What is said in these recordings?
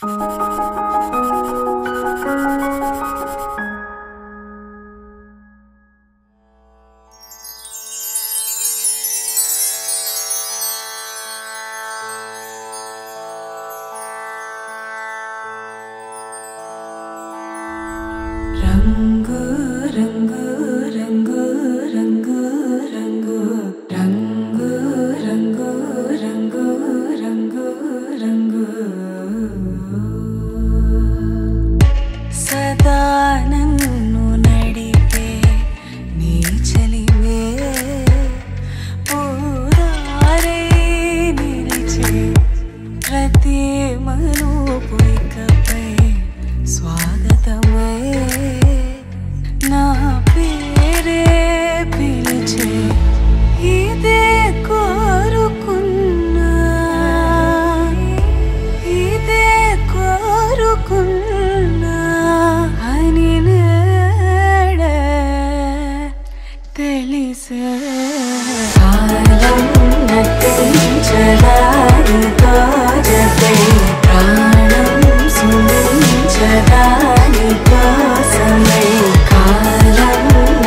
రంగు రంగు రంగు రంగు రంగు రంగు రంగు రంగు రంగు రంగు సదా నన్ను నడిపే నీ చలివే పూదారే నిలిచే ప్రతి మలుపు ఇకపై స్వాగతమై నా పేరే పిలిచే ఇదే కోరుకున్నా ఇదే కోరుకున్నా అని నేడే తెలిసే కాలం నటించడానితో జతే ప్రాణం సుందించడాని కోసమై కాలం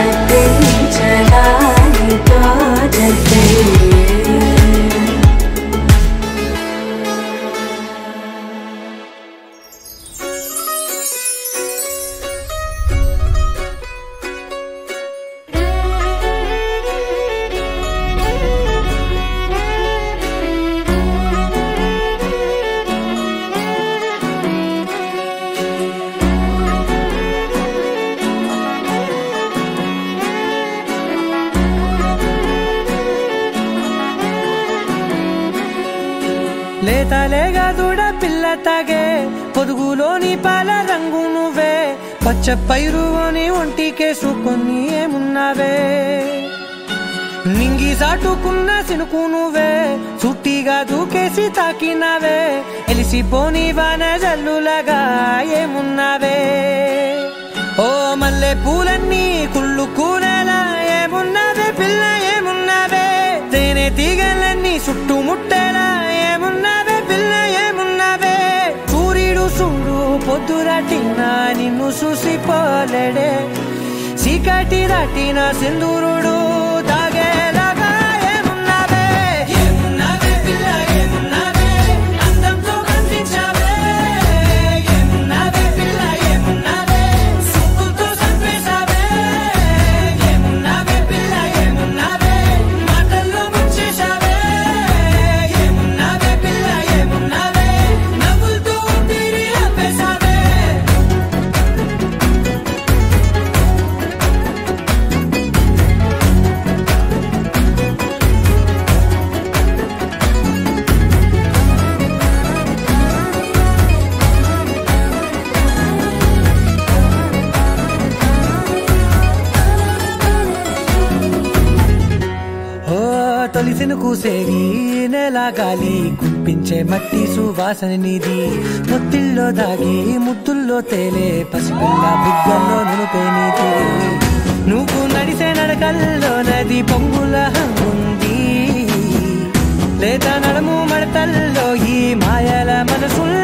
నటించడానితో జతే లేత లేగా దూడ పిల్ల తాగే పొదుగులోని పాల రంగు నువ్వే పచ్చ పైరు అని ఒంటికేసుకొని ఏమున్నావే నింగి సాటుకున్న సినుకు నువ్వే చుట్టిగా దూకేసి తాకినావే ఎలిసిపోని వాన జల్లులాగా ఏమున్నావే ఓ మల్లె పూలన్నీ కుళ్ళు కూరలా ఏమున్నావే పిల్ల ఏమున్నావే తేనె తీగలన్నీ చుట్టుముట్టేలా ఏమున్నావే పిల్ల ఏమున్నావే సూర్యుడు చూడు పొద్దురాటిన నిన్ను చూసిపోలేడే చీకటి దాటిన సింధూరుడు తాగేలాగా ఏమున్నావే ఏమున్నావే పిల్ల ఏమున్నావే అందంతో కనిపించావే ఏమున్నావే పిల్ల ఏమున్నావే సుక్కుతో చంపేశావే ఏమున్నావే పిల్ల ఏమున్నావే మాటల్లో ముంచేశావే ఏమున్నావే పిల్ల ఏమున్నావే నవ్వులతో తిరిగి ఆపేశావే ఓ తొలిసిన కూసేగి నెల గాలి కుప్పించే మట్టి సువాసన నీది ముత్తిల్లో దాగి ముద్దుల్లో తేలే పసిపిల్ల బుగ్గల్లో నునుపే నీది నువ్వు నడిసే నడకల్లో నది పొంగుల హంగుంది లేత నడుము మడతల్లో ఈ మాయల మనసుల్లో